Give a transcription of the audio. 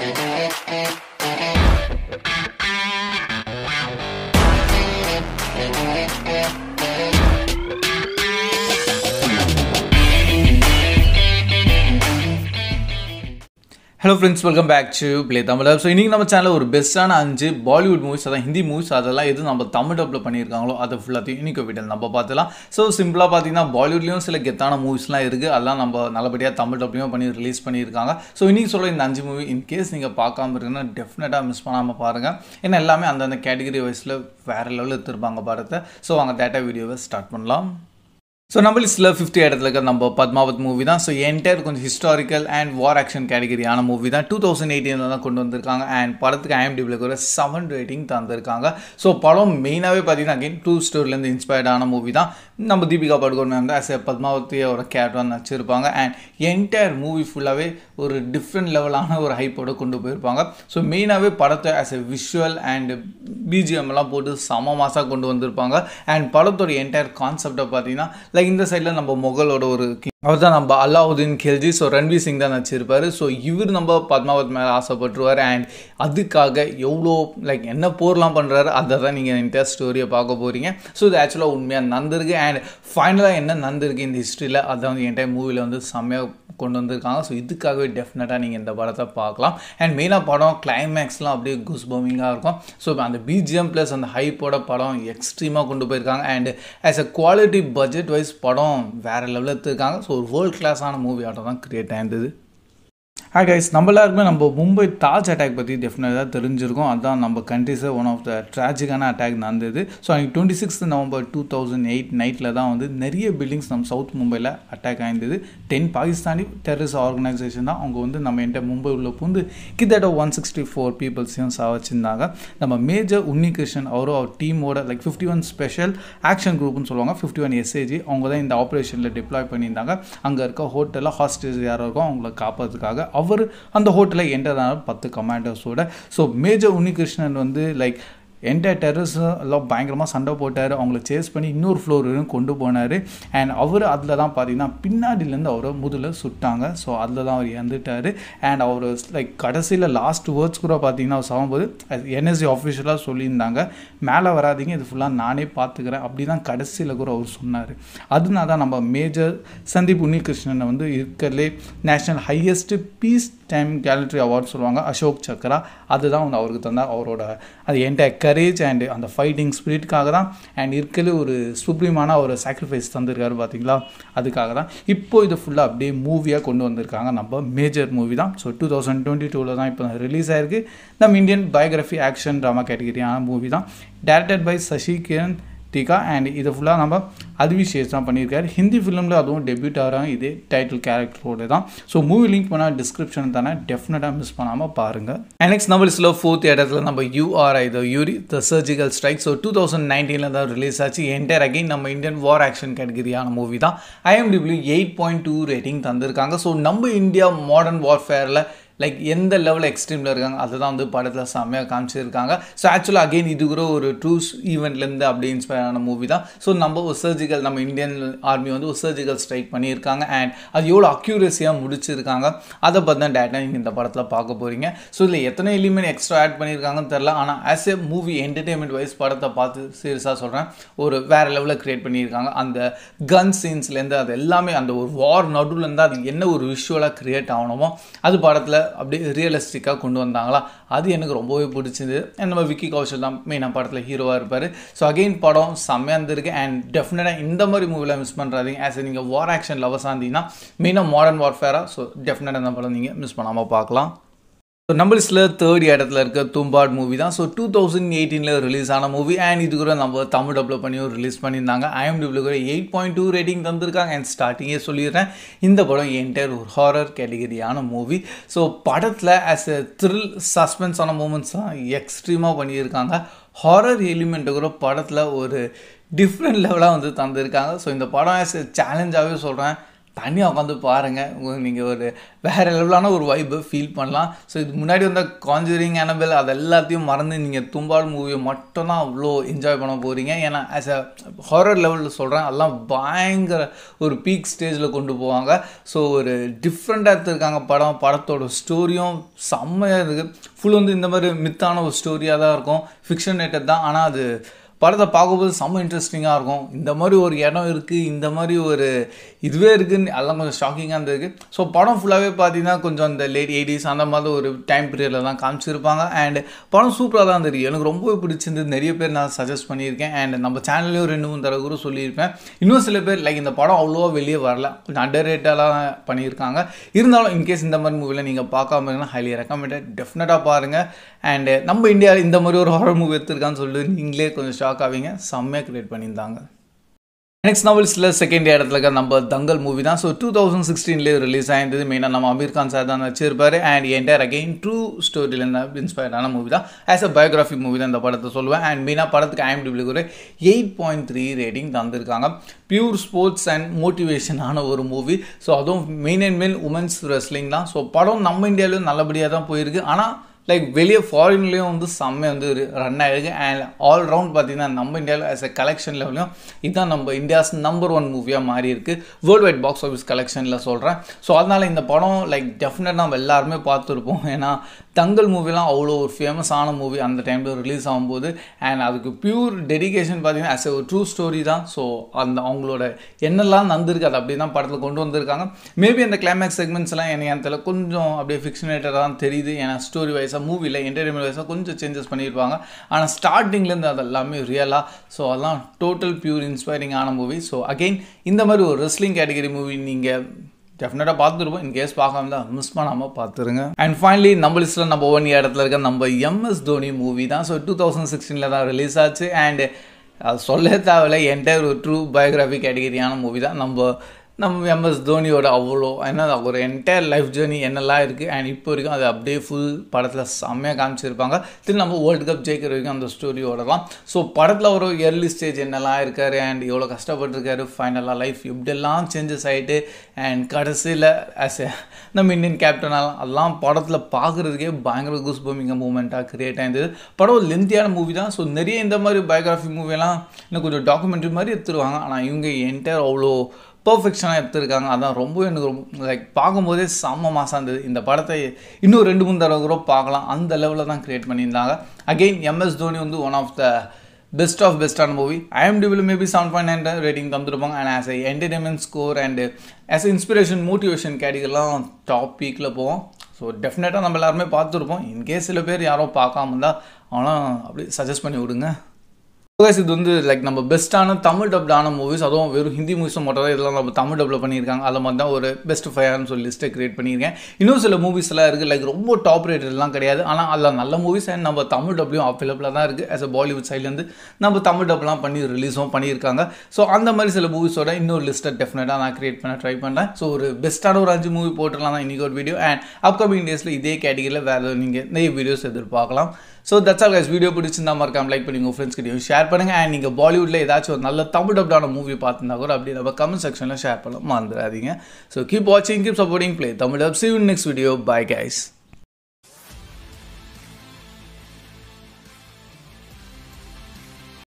hello friends welcome back to play Tamil so இன்றைக்கி நம்ம சேனலில் ஒரு பெஸ்ட்டான அஞ்சு பாலிவுட் மூவிஸ் அதான் ஹிந்தி மூவிஸ் அதெல்லாம் எது நம்ம தமிழ் டப்பில் பண்ணியிருக்காங்களோ அதை ஃபுல்லாத்தையும் இன்னைக்கு வீடியோ நம்ம பார்த்துலாம் ஸோ சிம்பிளாக பார்த்தீங்கன்னா பாலிவுட்லேயும் சில கெத்தான மூவிஸ்லாம் இருக்குது அதெல்லாம் நம்ம நல்லபடியாக தமிழ் டப்லையும் பண்ணி ரிலீஸ் பண்ணியிருக்காங்க ஸோ இன்றைக்கி சொல்ல இந்த அஞ்சு மூவி இன் கேஸ் நீங்கள் பார்க்காம இருக்குன்னா டெஃபினட்டாக மிஸ் பண்ணாமல் பாருங்கள் ஏன்னா எல்லாமே அந்தந்த கேட்டகரி வைஸில் வேறு லெவலில் எடுத்திருப்பாங்க படத்தை ஸோ அவங்க டேட்டா வீடியோவை ஸ்டார்ட் பண்ணலாம் ஸோ நம்ம லிஸ்ட்டில் ஃபிஃப்டி இடத்துல இருக்க நம்ம பத்மாவத் மூவி தான் ஸோ என்டையர் கொஞ்சம் ஹிஸ்டாரிக்கல் அண்ட் வார் ஆக்ஷன் கேட்டகரியான மூவி தான் டூ தௌசண்ட் எயிட்டீனில் தான் கொண்டு வந்திருக்காங்க அண்ட் படத்துக்கு ஐஎம்டிபியில் கூட செவன் ரேட்டிங் தந்திருக்காங்க ஸோ படம் மெயினாகவே பார்த்தீங்கன்னா அகைன் டூ ஸ்டோரிலேருந்து இன்ஸ்பயர்டான மூவி தான் நம்ம தீபிகா படுகோன் மேம் தான் ஆஸ் எ பத்மாவதியோட கேரக்டர் நடிச்சிருப்பாங்க அண்ட் என்டையர் மூவி ஃபுல்லாகவே ஒரு டிஃப்ரெண்ட் லெவலான ஒரு ஹைப்போட கொண்டு போயிருப்பாங்க ஸோ மெயினாகவே படத்தை ஆஸ் எ விஷுவல் அண்ட் பிஜிஎம்லாம் போட்டு சம மாசாக கொண்டு வந்திருப்பாங்க அண்ட் படத்தோட என்டையர் கான்செப்டை பார்த்தீங்கன்னா லைக் இந்த சைடில் நம்ம முகலோட ஒரு அவர் தான் நம்ம அல்லாவுதீன் கில்ஜி ஸோ ரன்வீர் சிங் தான் நடிச்சிருப்பார் ஸோ இவர் நம்ம பத்மாவத் மேலே ஆசைப்பட்டுருவார் அண்ட் அதுக்காக எவ்வளோ லைக் என்ன போர்லாம் பண்ணுறாரு அதை தான் நீங்கள் என்டையர் ஸ்டோரியை பார்க்க போகிறீங்க ஸோ இது ஆக்சுவலாக உண்மையாக நடந்திருக்கு அண்ட் ஃபைனலாக என்ன நடந்திருக்கு இந்த ஹிஸ்ட்ரியில் அதை வந்து என்டையர் மூவியில் வந்து செம்மையாக கொண்டு வந்திருக்காங்க ஸோ இதுக்காகவே டெஃபினட்டாக நீங்கள் இந்த படத்தை பார்க்கலாம் அண்ட் மெயினாக படம் கிளைமேக்ஸ்லாம் அப்படியே குஸ் பமிங்காக இருக்கும் ஸோ அந்த பிஜிஎம் ப்ளஸ் அந்த ஹைப்போட படம் எக்ஸ்ட்ரீமாக கொண்டு போயிருக்காங்க and as a quality budget wise படம் வேறு லெவலில் எடுத்துருக்காங்க ஸோ ஒரு வேர்ல்ட் கிளாஸான மூவி ஆட்டம் தான் க்ரியேட் ஆயிருந்தது ஹாய் கைஸ் நம்ம எல்லாருக்குமே நம்ம மும்பை தாஜ் அட்டாக் பற்றி டெஃபினட்டாக தெரிஞ்சிருக்கோம் அதுதான் நம்ம கண்ட்ரிஸை ஒன் ஆஃப் த ட்ராஜிக்கான அட்டாக் நடந்தது ஸோ அன்றைக்கி twenty sixth November two thousand eight நைட்டில் தான் வந்து நிறைய பில்டிங்ஸ் நம்ம சவுத் மும்பையில் அட்டாக் ஆயிருந்தது டென் பாகிஸ்தானி டெரரிஸ்ட் ஆர்கனைசேஷன் தான் அவங்க வந்து நம்ம என்கிட்ட மும்பை உள்ள பூந்து கிட்டத்தட்ட ஒன் சிக்ஸ்டி ஃபோர் பீப்புள்ஸையும் சாவச்சிருந்தாங்க நம்ம மேஜர் உன்னிகிருஷ்ணன் அவரும் அவர் டீமோட like fifty one special action குரூப்னு சொல்லுவாங்க ஃபிஃப்டி ஒன் எஸ்ஏஜி அவங்க தான் இந்த ஆப்ரேஷனில் டிப்ளாய் பண்ணியிருந்தாங்க அங்கே இருக்க ஹோட்டலில் ஹாஸ்டேஜ் யாரோ இருக்கும் அவங்கள காப்பாற்றுக்காக அவர் அந்த ஹோட்டலில் என்டர் ஆன பத்து கமாண்டர்ஸோட ஸோ மேஜர் உன்னிகிருஷ்ணன் வந்து லைக் என்டையர் டெரரிஸ்ட் எல்லாம் பயங்கரமாக சண்டை போட்டார் அவங்கள சேஸ் பண்ணி இன்னொரு ஃப்ளோர் வரையும் கொண்டு போனார் அண்ட் அவர் அதில் தான் பார்த்தீங்கன்னா பின்னாடியிலேருந்து அவரை முதுல சுட்டாங்க ஸோ அதில் தான் அவர் இறந்துட்டார் அண்ட் அவர் லைக் கடைசியில் லாஸ்ட் வேர்ட்ஸ் கூட பார்த்தீங்கன்னா அவர் சாகும்போது என்எஸ்சி ஆஃபீஷியலாக சொல்லியிருந்தாங்க மேலே வராதிங்க இது ஃபுல்லாக நானே பார்த்துக்கிறேன் அப்படி தான் கடைசியில் கூட அவர் சொன்னார் அதனால தான் நம்ம மேஜர் சந்தீப் உன்னிகிருஷ்ணனை வந்து இருக்கிறதுலே national highest peace time gallantry award சொல்லுவாங்க அசோக் சக்ரா அதுதான் வந்து அவருக்கு தந்தால் அவரோட அது என்டைய கரேஜ் அண்டு அந்த ஃபைட்டிங் ஸ்பிரிட்காக தான் அண்ட் இருக்கல ஒரு சுப்ரீமான ஒரு சாக்ரிஃபைஸ் தந்திருக்காரு பார்த்தீங்களா அதுக்காக தான் இப்போ இது ஃபுல்லாக அப்படியே மூவியாக கொண்டு வந்திருக்காங்க நம்ம மேஜர் மூவி தான் ஸோ டூ தௌசண்ட் டுவெண்ட்டி டூவில் தான் இப்போ ரிலீஸ் ஆயிருக்கு நம்ம இந்தியன் பயோகிராஃபி ஆக்ஷன் ட்ராமா கேட்டகரியான மூவி தான் directed by Sashi Kiran Tikka and இதை ஃபுல்லாக நம்ம அதிவிஷேஷ் தான் பண்ணியிருக்காரு ஹிந்தி ஃபிலிமில் அதுவும் டெபியூட் ஆகிறாங்க இதே டைட்டில் கேரக்டரோட தான் ஸோ மூவி லிங்க் பண்ணால் டிஸ்கிரிப்ஷன் தானே டெஃபினட்டாக மிஸ் பண்ணாமல் பாருங்கள் அண்ட் நெக்ஸ்ட் நம்ம லிஸ்ட்டில் ஃபோர்த் இடத்துல நம்ம U R I the Uri the surgical strike so two thousand நைன்டீனில் தான் ரிலீஸ் ஆச்சு என்டையர் அகைன் நம்ம இந்தியன் வார் ஆக்ஷன் கேட்டகரியான மூவி தான் IMDb eight point two rating தந்திருக்காங்க ஸோ நம்ம இந்தியா மாடர்ன் வார்ஃபேரில் லைக் எந்த லெவல் எக்ஸ்ட்ரீமில் இருக்காங்க அதை தான் வந்து படத்தில் செம்மையாக காமிச்சிருக்காங்க ஸோ ஆக்சுவலாக அகெயின் இது கூட ஒரு ட்ரூஸ் ஈவெண்ட்லேருந்து அப்படி இன்ஸ்பயர் ஆன மூவி தான் ஸோ நம்ம ஒரு சர்ஜிக்கல் நம்ம இந்தியன் ஆர்மி வந்து ஒரு சர்ஜிக்கல் ஸ்ட்ரைக் பண்ணியிருக்காங்க அண்ட் அது எவ்வளோ அக்யூரஸியாக முடிச்சிருக்காங்க அதை பற்றி தான் டேட்டா நீங்கள் இந்த படத்தில் பார்க்க போகிறீங்க ஸோ இதில் எத்தனை எலிமெண்ட் எக்ஸ்ட்ரா ஆட் பண்ணியிருக்காங்கன்னு தெரில ஆனால் as a movie entertainment wise படத்தை பார்த்து சீரியஸாக சொல்கிறேன் ஒரு வேறு லெவலில் க்ரியேட் பண்ணியிருக்காங்க அந்த கன் சீன்ஸ்லேருந்து அது எல்லாமே அந்த ஒரு வார் நடுவுலேருந்து அது என்ன ஒரு விஷுவலாக க்ரியேட் ஆகணுமோ அது படத்தில் அப்படியே ரியலிஸ்டிக்காக கொண்டு வந்தாங்களா அது எனக்கு ரொம்பவே பிடிச்சிது நம்ம விக்கி கௌஷல் தான் மெயினாக படத்தில் ஹீரோவாக இருப்பார் ஸோ அகெயின் படம் செம்மையாக இருந்திருக்கு அண்ட் டெஃபினட்டாக இந்த மாதிரி மூவியில் மிஸ் பண்ணுறாதீங்க ஆஸ் நீங்கள் வார் ஆக்ஷன் லவர்ஸாக இருந்தீங்கன்னா மெயினாக மாடர்ன் வார்ஃபேராக ஸோ டெஃபினட்டாக இந்த படம் நீங்கள் மிஸ் பண்ணாமல் பார்க்கலாம் ஸோ நம்ம லிஸ்ட்டில் தேர்ட் இடத்துல இருக்க தும்பாட் மூவி தான் ஸோ டூ தௌசண்ட் எயிட்டீனில் ரிலீஸ் ஆன மூவி அண்ட் இது கூட நம்ம தமிழ் டப்பில் பண்ணியும் ரிலீஸ் பண்ணியிருந்தாங்க ஐஎம்டிபிள் கூட எயிட் பாயிண்ட் டூ ரேட்டிங் தந்திருக்காங்க அண்ட் ஸ்டார்டிங்கே சொல்லிடுறேன் இந்த படம் என்டையர் ஒரு ஹாரர் கேட்டகரியான மூவி ஸோ படத்தில் ஆஸ் எ த்ரில் சஸ்பென்ஸான மூமெண்ட்ஸ் தான் எக்ஸ்ட்ரீமாக பண்ணியிருக்காங்க ஹாரர் எலிமெண்ட்டு கூட படத்தில் ஒரு டிஃப்ரெண்ட் லெவலாக வந்து தந்திருக்காங்க ஸோ இந்த படம் ஆஸ் எ சேலஞ்சாகவே சொல்கிறேன் தனியாக உட்காந்து பாருங்கள் நீங்கள் ஒரு வேறு லெவலான ஒரு வைப்பை ஃபீல் பண்ணலாம் ஸோ இது முன்னாடி வந்த கான்ஜூரிங் அனபெல் அது எல்லாத்தையும் மறந்து நீங்கள் தும்பால் மூவியை மட்டும் தான் அவ்வளோ என்ஜாய் பண்ண போகிறீங்க ஏன்னா ஆஸ் அ ஹாரர் லெவலில் சொல்கிறேன் அதெல்லாம் பயங்கர ஒரு பீக் ஸ்டேஜில் கொண்டு போவாங்க ஸோ ஒரு டிஃப்ரெண்ட்டாக எடுத்துருக்காங்க படம் படத்தோட ஸ்டோரியும் செம்மையாக இருக்குது ஃபுல் வந்து இந்த மாதிரி மித்தான ஒரு ஸ்டோரியாக தான் இருக்கும் ஃபிக்ஷனேட்டட் தான் ஆனால் அது படத்தை பார்க்கும்போது செம்ம இன்ட்ரெஸ்டிங்காக இருக்கும் இந்த மாதிரி ஒரு இடம் இருக்குது இந்த மாதிரி ஒரு இதுவே இருக்குன்னு அதெல்லாம் கொஞ்சம் ஷாக்கிங்காக இருந்திருக்கு ஸோ படம் ஃபுல்லாகவே பார்த்தீங்கன்னா கொஞ்சம் அந்த லேட் எயிட்டிஸ் அந்த மாதிரி ஒரு டைம் பீரியடில் தான் காமிச்சிருப்பாங்க அண்ட் படம் சூப்பராக தான் இருந்திருக்கு எனக்கு ரொம்ப பிடிச்சிருந்து நிறைய பேர் நான் சஜஸ்ட் பண்ணியிருக்கேன் அண்ட் நம்ம சேனல்லையும் ரெண்டு மூணு தடவை கூட சொல்லியிருப்பேன் இன்னும் சில பேர் லைக் இந்த படம் அவ்வளோவா வெளியே வரல கொஞ்சம் அண்டர் ரேட்டெல்லாம் பண்ணியிருக்காங்க இருந்தாலும் இன்கேஸ் இந்த மாதிரி மூவியில் நீங்கள் பார்க்காம இருந்தால் ஹைலி ரெக்கமெண்டட் டெஃபினட்டாக பாருங்கள் அண்ட் நம்ம இந்தியாவில் இந்த மாதிரி ஒரு ஹாரர் மூவி எடுத்திருக்கான்னு சொல்லிட்டு நீங்களே கொஞ்சம் ஷாக் ஆவீங்க செம்மையாக கிரியேட் பண்ணியிருந்தாங்க நெக்ஸ்ட் நாவல்ஸில் செகண்ட் இடத்துல இருக்க நம்ம தங்கல் மூவி தான் ஸோ டூ தௌசண்ட் சிக்ஸ்டீன்லேயே ரிலீஸ் ஆயிருந்தது மெயினாக நம்ம அமீர் கான் சார் தான் நடிச்சிருப்பாரு அண்ட் என்டையர் அகைன் ட்ரூ ஸ்டோரியில் இன்ஸ்பயர்டான மூவி தான் ஆஸ் அ பயோகிராஃபி மூவி தான் இந்த படத்தை சொல்லுவேன் அண்ட் மெயினாக படத்துக்கு ஐஎம்டிபிளுக்கு ஒரு எயிட் பாயிண்ட் த்ரீ ரேட்டிங் தந்திருக்காங்க பியூர் ஸ்போர்ட்ஸ் அண்ட் மோட்டிவேஷனான ஒரு மூவி ஸோ அதுவும் main and main women's wrestling தான் ஸோ படம் நம்ம இந்தியாவிலும் நல்லபடியாக தான் போயிருக்கு ஆனால் லைக் வெளியே ஃபாரின்லேயும் வந்து செம்மை வந்து ரன் ஆகிருக்கு அண்ட் ஆல் ரவுண்ட் பார்த்தீங்கன்னா நம்ம இந்தியாவில் ஆஸ் எ கலெக்ஷன் லெவலையும் இதுதான் நம்ம இந்தியாஸ் நம்பர் ஒன் மூவியாக மாறி இருக்கு வேர்ல்டு வைட் பாக்ஸ் ஆஃபீஸ் கலெக்ஷனில் சொல்கிறேன் ஸோ அதனால் இந்த படம் லைக் டெஃபினட் நம்ம எல்லாருமே பார்த்துருப்போம் ஏன்னா தங்கல் மூவிலாம் அவ்வளோ ஒரு ஃபேமஸான மூவி அந்த டைமில் ரிலீஸ் ஆகும்போது அண்ட் அதுக்கு பியூர் டெடிகேஷன் பார்த்தீங்கன்னா ஆஸ் எ ஒரு ட்ரூ ஸ்டோரி தான் ஸோ அந்த அவங்களோட என்னெல்லாம் நடந்திருக்கு அது அப்படி தான் படத்தில் கொண்டு வந்திருக்காங்க மேபி அந்த கிளைமேக்ஸ் செக்மெண்ட்ஸ் எல்லாம் எனக்கு எனக்கு கொஞ்சம் அப்படியே ஃபிக்ஷனேட்டராக தான் தெரியுது ஏன்னா ஸ்டோரி வைஸாக மூவியில் என்டர்டைன்மெண்ட் வைஸாக கொஞ்சம் சேஞ்சஸ் பண்ணியிருப்பாங்க ஆனால் ஸ்டார்டிங்லேருந்து அது எல்லாமே ரியலாக ஸோ அதெல்லாம் டோட்டல் பியூர் இன்ஸ்பைரிங்கான மூவி ஸோ அகெயின் இந்த மாதிரி ஒரு ரெஸ்லிங் கேட்டகரி மூவி நீங்கள் டெஃபினட்டாக பார்த்துருப்போம் இன்கேஸ் பார்க்காம தான் மிஸ் பண்ணாமல் பார்த்துருங்க அண்ட் ஃபைனலி நம்ம லிஸ்ட்டில் நம்ம ஒன் இடத்துல இருக்க நம்ம எம்எஸ் தோனி மூவி தான் ஸோ டூ தௌசண்ட் சிக்ஸ்டீனில் தான் ரிலீஸ் ஆச்சு அண்ட் அது சொல்ல தேவையில்ல என்டையர் ஒரு ட்ரூ பயோகிராஃபி கேட்டகரியான மூவி தான் நம்ம நம்ம எம்எஸ் தோனியோட அவ்வளோ என்ன ஒரு என்டையர் லைஃப் ஜேர்னி என்னெல்லாம் இருக்குது அண்ட் இப்போ வரைக்கும் அது அப்படியே ஃபுல் படத்தில் செம்மையாக காமிச்சிருப்பாங்க திரும்ப நம்ம வேர்ல்டு கப் ஜெயிக்கிற வரைக்கும் அந்த ஸ்டோரியோடலாம் ஸோ படத்தில் ஒரு எர்லி ஸ்டேஜ் என்னெல்லாம் இருக்காரு அண்ட் எவ்வளோ கஷ்டப்பட்டுருக்காரு ஃபைனலாக லைஃப் இப்படியெல்லாம் சேஞ்சஸ் ஆகிட்டு அண்ட் கடைசியில் ஆஸ் எ நம்ம இந்தியன் கேப்டனால் அதெல்லாம் படத்தில் பார்க்குறதுக்கே பயங்கர குஸ் பூமிங்க மூமெண்ட்டாக க்ரியேட் ஆயிருந்தது படம் லென்த்தியான மூவி தான் ஸோ நிறைய இந்த மாதிரி பயோகிராஃபி மூவியெல்லாம் இன்னும் கொஞ்சம் டாக்குமெண்ட்ரி மாதிரி எடுத்துருவாங்க ஆனால் இவங்க என்டையர் அவ்வளோ பர்ஃபெக்ஷனாக எடுத்திருக்காங்க அதான் ரொம்ப எனக்கு ரொம்ப லைக் பார்க்கும்போதே செம்ம மாதம் இருந்தது இந்த படத்தை இன்னும் ரெண்டு மூணு தடவை கூட பார்க்கலாம் அந்த லெவலில் தான் க்ரியேட் பண்ணியிருந்தாங்க அகெயின் எம்எஸ் தோனி வந்து one of the best of பெஸ்டான மூவி ஐஎம்டிபியில் maybe seven point nine rating தந்துருப்பாங்க and as a entertainment score and as inspiration motivation கேட்டகரிலாம் டாப் பீக்கில் போவோம் ஸோ டெஃபினட்டாக நம்ம எல்லாருமே பார்த்துருப்போம் இன்கேஸ் சில பேர் யாரோ பார்க்காம இருந்தால் ஆனால் அப்படி சஜஸ்ட் பண்ணி விடுங்க கைஸ் இது வந்து லைக் நம்ம பெஸ்ட்டான தமிழ் டப்டான மூவிஸ் அதுவும் வெறும் ஹிந்தி மூவிஸும் மட்டும் தான் இதெல்லாம் நம்ம தமிழ் டப்பில் பண்ணியிருக்காங்க அதில் மாதிரி தான் ஒரு பெஸ்ட் ஃபைவ்னு சொல்லி லிஸ்ட்டை கிரியேட் பண்ணியிருக்கேன் இன்னும் சில மூவிஸ் எல்லாம் இருக்குது லைக் ரொம்ப டாப் ரேட்டட்லாம் கிடையாது ஆனால் அதில் நல்ல மூவிஸ் அண்ட் நம்ம தமிழ் டப்லையும் அவைலபிளாக தான் இருக்குது ஆஸ் அ பாலிவுட் சைட்லேருந்து நம்ம தமிழ் டப்லாம் பண்ணி ரிலீஸும் பண்ணியிருக்காங்க ஸோ அந்த மாதிரி சில மூவிஸோட இன்னொரு லிஸ்ட்டை டெஃபினட்டாக நான் கிரியேட் பண்ண ட்ரை பண்ணுறேன் ஸோ ஒரு பெஸ்ட்டான ஒரு அஞ்சு மூவி போட்டுடலாம் தான் இன்றைக்கி ஒரு வீடியோ அண்ட் அப்கமிங் டேஸில் இதே கேட்டகரியில் வேறு நீங்கள் நிறைய வீடியோஸ் எதிர்பார்க்கலாம் so that's all guys video பிடிச்சிருந்தா மறக்காம லைக் பண்ணி உங்கள் ஃப்ரெண்ட்ஸ் கிட்டையும் ஷேர் பண்ணுங்கள் அண்ட் நீங்கள் பாலிவுட்டில் ஏதாச்சும் ஒரு நல்ல தமிழ் டப்டான மூவி பார்த்துருந்தா கூட அப்படி நம்ம கமெண்ட் செக்ஷனில் ஷேர் பண்ண மறந்துடாதீங்க ஸோ கீப் வாட்சிங் keep supporting play Tamil dub see next video bye guys